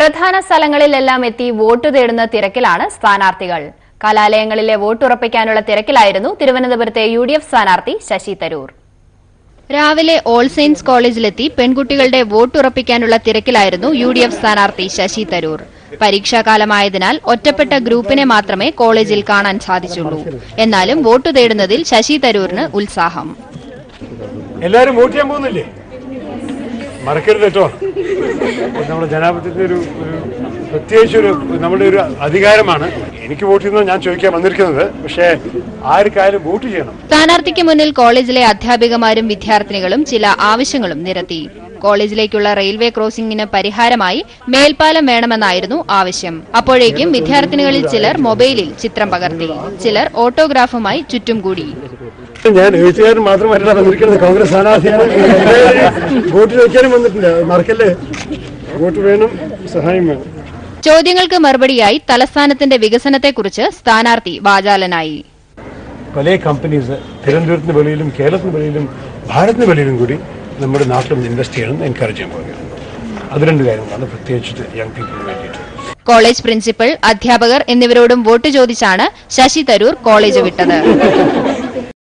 പ്രധാന സ്ഥലങ്ങളിലെല്ലാം എത്തി വോട്ട് തേടുന്ന തിരക്കിലാണ് സ്ഥാനാർത്ഥികൾ കലാലയങ്ങളിലെ വോട്ടുറപ്പിക്കാനുള്ള തിരക്കിലായിരുന്നു തിരുവനന്തപുരത്തെ യു ഡി എഫ് സ്ഥാനാർത്ഥി ശശി തരൂർ രാവിലെ ഓൾ സെയിൻസ് കോളേജിലെത്തി പെൺകുട്ടികളുടെ വോട്ടുറപ്പിക്കാനുള്ള തിരക്കിലായിരുന്നു യു ഡി എഫ് സ്ഥാനാർത്ഥി ശശി തരൂർ പരീക്ഷാകാലമായതിനാൽ ഒറ്റപ്പെട്ട ഗ്രൂപ്പിനെ മാത്രമേ കോളേജിൽ കാണാൻ സാധിച്ചുള്ളൂ എന്നാലും വോട്ട് തേടുന്നതിൽ ശശി തരൂരിന് ഉത്സാഹം എല്ലാരും വോട്ട് ചെയ്യാൻ പോകുന്നില്ലേ മറക്കരുത് കേട്ടോ ഇത് നമ്മുടെ ജനാധിപത്യത്തിന്റെ ഒരു ഒരു പ്രത്യേകിച്ച് ഒരു നമ്മുടെ ഒരു അധികാരമാണ് എനിക്ക് വോട്ട് ചെയ്യുന്നത് ഞാൻ ചോദിക്കാൻ വന്നിരിക്കുന്നത് പക്ഷേ ആർക്കായാലും വോട്ട് ചെയ്യണം സ്ഥാനാർത്ഥിക്ക് മുന്നിൽ കോളേജിലെ അധ്യാപികമാരും വിദ്യാർത്ഥിനികളും ചില ആവശ്യങ്ങളും നിരത്തി കോളേജിലേക്കുള്ള റെയിൽവേ ക്രോസിംഗിന് പരിഹാരമായി മേൽപ്പാലം വേണമെന്നായിരുന്നു ആവശ്യം അപ്പോഴേക്കും വിദ്യാർത്ഥിനികളിൽ ചിലർ മൊബൈലിൽ ചിത്രം പകർത്തി ചിലർ ഓട്ടോഗ്രാഫുമായി ചുറ്റും കൂടി ഞാൻ എഴുത്തുകാരൻ മാത്രമല്ല വന്നിരിക്കുന്നത് കോൺഗ്രസ് സ്ഥാനാർത്ഥിയാണ് വോട്ട് ചോദിക്കാനും വന്നിട്ടുണ്ട് അത് മറക്കല്ലേ വോട്ട് വേണം സഹായം വേണം ചോദ്യങ്ങൾക്ക് മറുപടിയായി തലസ്ഥാനത്തിന്റെ വികസനത്തെക്കുറിച്ച് സ്ഥാനാർത്ഥി വാചാലനായി പല കമ്പനീസ് തിരുവനന്തപുരത്തിന് വെളിയിലും കേരളത്തിന് വെളിയിലും ഭാരതത്തിന് വെളിയിലും കൂടി നമ്മുടെ നാട്ടിലും ഇൻവെസ്റ്റ് ചെയ്യണം എൻകറേജ് ചെയ്യാൻ പോവുകയാണ് അത് രണ്ട് കാര്യങ്ങളാണ് പ്രത്യേകിച്ചിട്ട് യങ് പീപ്പിളിന് വേണ്ടിയിട്ട് കോളേജ് പ്രിൻസിപ്പൽ അധ്യാപകർ എന്നിവരോടും വോട്ട് ചോദിച്ചാണ് ശശി തരൂർ കോളേജ് വിട്ടത്